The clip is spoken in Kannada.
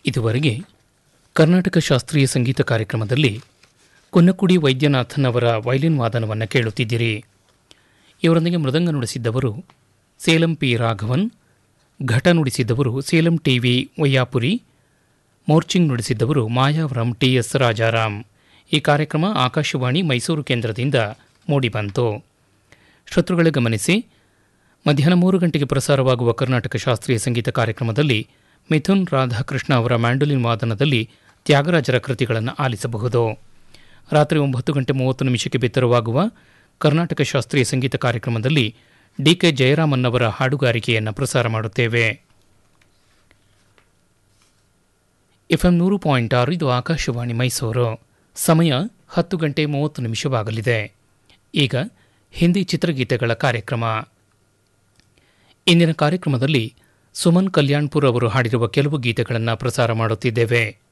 ಇದುವರೆಗೆ ಕರ್ನಾಟಕ ಶಾಸ್ತ್ರೀಯ ಸಂಗೀತ ಕಾರ್ಯಕ್ರಮದಲ್ಲಿ ಕುನ್ನಕುಡಿ ವೈದ್ಯನಾಥನ್ ಅವರ ವೈಲಿನ್ ವಾದನವನ್ನು ಕೇಳುತ್ತಿದ್ದಿರಿ ಇವರೊಂದಿಗೆ ಮೃದಂಗ ನುಡಿಸಿದ್ದವರು ಸೇಲಂ ಪಿ ರಾಘವನ್ ಘಟ ನುಡಿಸಿದ್ದವರು ಸೇಲಂ ಟಿವಿ ವಯ್ಯಾಪುರಿ ಮೋರ್ಚಿಂಗ್ ನುಡಿಸಿದ್ದವರು ಮಾಯಾವರಂ ಟಿ ಎಸ್ ರಾಜಾರಾಮ್ ಈ ಕಾರ್ಯಕ್ರಮ ಆಕಾಶವಾಣಿ ಮೈಸೂರು ಕೇಂದ್ರದಿಂದ ಮೂಡಿಬಂತು ಶ್ರೋತೃಗಳೇ ಗಮನಿಸಿ ಮಧ್ಯಾಹ್ನ ಮೂರು ಗಂಟೆಗೆ ಪ್ರಸಾರವಾಗುವ ಕರ್ನಾಟಕ ಶಾಸ್ತ್ರೀಯ ಸಂಗೀತ ಕಾರ್ಯಕ್ರಮದಲ್ಲಿ ಮಿಥುನ್ ರಾಧಾಕೃಷ್ಣ ಅವರ ಮ್ಯಾಂಡೋಲಿನ್ ವಾದನದಲ್ಲಿ ತ್ಯಾಗರಾಜರ ಕೃತಿಗಳನ್ನು ಆಲಿಸಬಹುದು ರಾತ್ರಿ ಒಂಬತ್ತು ಗಂಟೆ ಮೂವತ್ತು ನಿಮಿಷಕ್ಕೆ ಬಿತ್ತರವಾಗುವ ಕರ್ನಾಟಕ ಶಾಸ್ತ್ರೀಯ ಸಂಗೀತ ಕಾರ್ಯಕ್ರಮದಲ್ಲಿ ಡಿಕೆ ಜಯರಾಮನ್ ಅವರ ಹಾಡುಗಾರಿಕೆಯನ್ನು ಪ್ರಸಾರ ಮಾಡುತ್ತೇವೆ ಎಫ್ಎಂ ನೂರು ಪಾಯಿಂಟ್ ಆರು ಇದು ಆಕಾಶವಾಣಿ ಮೈಸೂರು ಸಮಯ ಹತ್ತು ಗಂಟೆ ಮೂವತ್ತು ನಿಮಿಷವಾಗಲಿದೆ ಈಗ ಹಿಂದಿ ಚಿತ್ರಗೀತೆಗಳ ಕಾರ್ಯಕ್ರಮ ಇಂದಿನ ಕಾರ್ಯಕ್ರಮದಲ್ಲಿ ಸುಮನ್ ಕಲ್ಯಾಣ್ಪುರ್ ಅವರು ಹಾಡಿರುವ ಕೆಲವು ಗೀತೆಗಳನ್ನು ಪ್ರಸಾರ ಮಾಡುತ್ತಿದ್ದೇವೆ